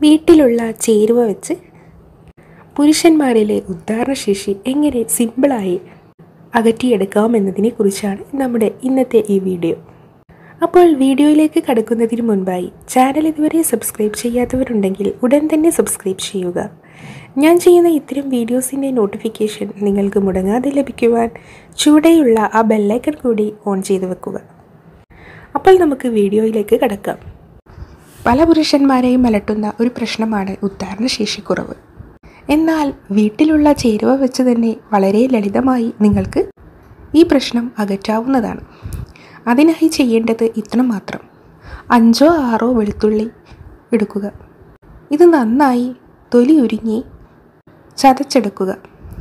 വീട്ടിലുള്ള ചേരുവ വെച്ച് പുരുഷന്മാരിലെ ഉദ്ധാരണശേഷി എങ്ങനെ സിമ്പിളായി അകറ്റിയെടുക്കാം എന്നതിനെ കുറിച്ചാണ് നമ്മുടെ ഇന്നത്തെ ഈ വീഡിയോ അപ്പോൾ വീഡിയോയിലേക്ക് കടക്കുന്നതിന് മുൻപായി ചാനൽ ഇതുവരെ സബ്സ്ക്രൈബ് ചെയ്യാത്തവരുണ്ടെങ്കിൽ ഉടൻ തന്നെ സബ്സ്ക്രൈബ് ചെയ്യുക ഞാൻ ചെയ്യുന്ന ഇത്തരം വീഡിയോസിൻ്റെ നോട്ടിഫിക്കേഷൻ നിങ്ങൾക്ക് മുടങ്ങാതെ ലഭിക്കുവാൻ ചുവടെയുള്ള ആ ബെല്ലൈക്കൺ കൂടി ഓൺ ചെയ്ത് വെക്കുക അപ്പോൾ നമുക്ക് വീഡിയോയിലേക്ക് കടക്കാം പല പുരുഷന്മാരെയും അലട്ടുന്ന ഒരു പ്രശ്നമാണ് ഉദ്ധാരണശേഷിക്കുറവ് എന്നാൽ വീട്ടിലുള്ള ചേരുവ വെച്ച് തന്നെ വളരെ ലളിതമായി നിങ്ങൾക്ക് ഈ പ്രശ്നം അകറ്റാവുന്നതാണ് അതിനായി ചെയ്യേണ്ടത് ഇത്ര മാത്രം അഞ്ചോ ആറോ വെളുത്തുള്ളി എടുക്കുക ഇത് നന്നായി തൊലി ഉരുങ്ങി ചതച്ചെടുക്കുക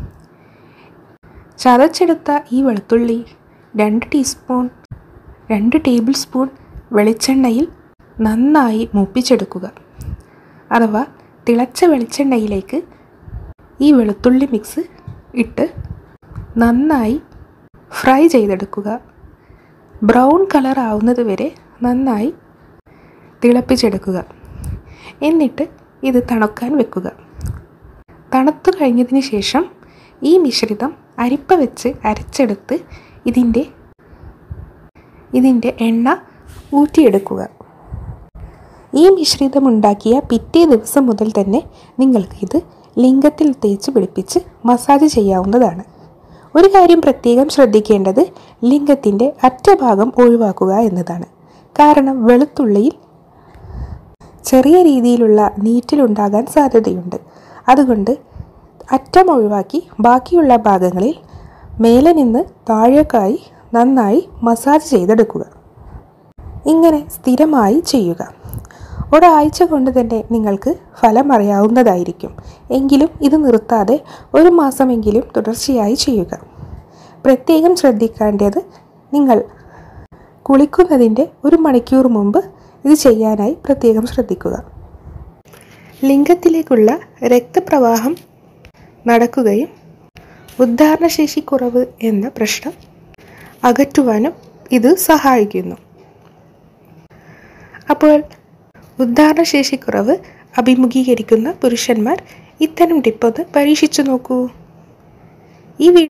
ചതച്ചെടുത്ത ഈ വെളുത്തുള്ളി രണ്ട് ടീസ്പൂൺ രണ്ട് ടേബിൾ സ്പൂൺ വെളിച്ചെണ്ണയിൽ നന്നായി മൂപ്പിച്ചെടുക്കുക അഥവാ തിളച്ച വെളിച്ചെണ്ണയിലേക്ക് ഈ വെളുത്തുള്ളി മിക്സ് ഇട്ട് നന്നായി ഫ്രൈ ചെയ്തെടുക്കുക ബ്രൗൺ കളർ ആവുന്നത് വരെ നന്നായി തിളപ്പിച്ചെടുക്കുക എന്നിട്ട് ഇത് തണുക്കാൻ വെക്കുക തണുത്തു കഴിഞ്ഞതിന് ശേഷം ഈ മിശ്രിതം അരിപ്പ വെച്ച് അരച്ചെടുത്ത് ഇതിൻ്റെ ഇതിൻ്റെ എണ്ണ ഊറ്റിയെടുക്കുക ഈ മിശ്രിതം ഉണ്ടാക്കിയ പിറ്റേ ദിവസം മുതൽ തന്നെ നിങ്ങൾക്ക് ഇത് ലിംഗത്തിൽ തേച്ച് പിടിപ്പിച്ച് മസാജ് ചെയ്യാവുന്നതാണ് ഒരു കാര്യം പ്രത്യേകം ശ്രദ്ധിക്കേണ്ടത് ലിംഗത്തിൻ്റെ അറ്റഭാഗം ഒഴിവാക്കുക എന്നതാണ് കാരണം വെളുത്തുള്ളിയിൽ ചെറിയ രീതിയിലുള്ള നീറ്റിലുണ്ടാകാൻ സാധ്യതയുണ്ട് അതുകൊണ്ട് അറ്റം ഒഴിവാക്കി ബാക്കിയുള്ള ഭാഗങ്ങളിൽ മേലെ നിന്ന് താഴേക്കായി നന്നായി മസാജ് ചെയ്തെടുക്കുക ഇങ്ങനെ സ്ഥിരമായി ചെയ്യുക ഒരാഴ്ച കൊണ്ട് തന്നെ നിങ്ങൾക്ക് ഫലം അറിയാവുന്നതായിരിക്കും എങ്കിലും ഇത് നിർത്താതെ ഒരു മാസമെങ്കിലും തുടർച്ചയായി ചെയ്യുക പ്രത്യേകം ശ്രദ്ധിക്കേണ്ടത് നിങ്ങൾ കുളിക്കുന്നതിൻ്റെ ഒരു മണിക്കൂർ മുമ്പ് ഇത് ചെയ്യാനായി പ്രത്യേകം ശ്രദ്ധിക്കുക ലിംഗത്തിലേക്കുള്ള രക്തപ്രവാഹം നടക്കുകയും ഉദ്ധാരണശേഷി കുറവ് എന്ന പ്രശ്നം അകറ്റുവാനും ഇത് സഹായിക്കുന്നു അപ്പോൾ ഉദ്ധാരണശേഷിക്കുറവ് അഭിമുഖീകരിക്കുന്ന പുരുഷന്മാർ ഇത്തരം ടിപ്പൊന്ന് പരീക്ഷിച്ചു നോക്കൂ ഈ വീഡിയോ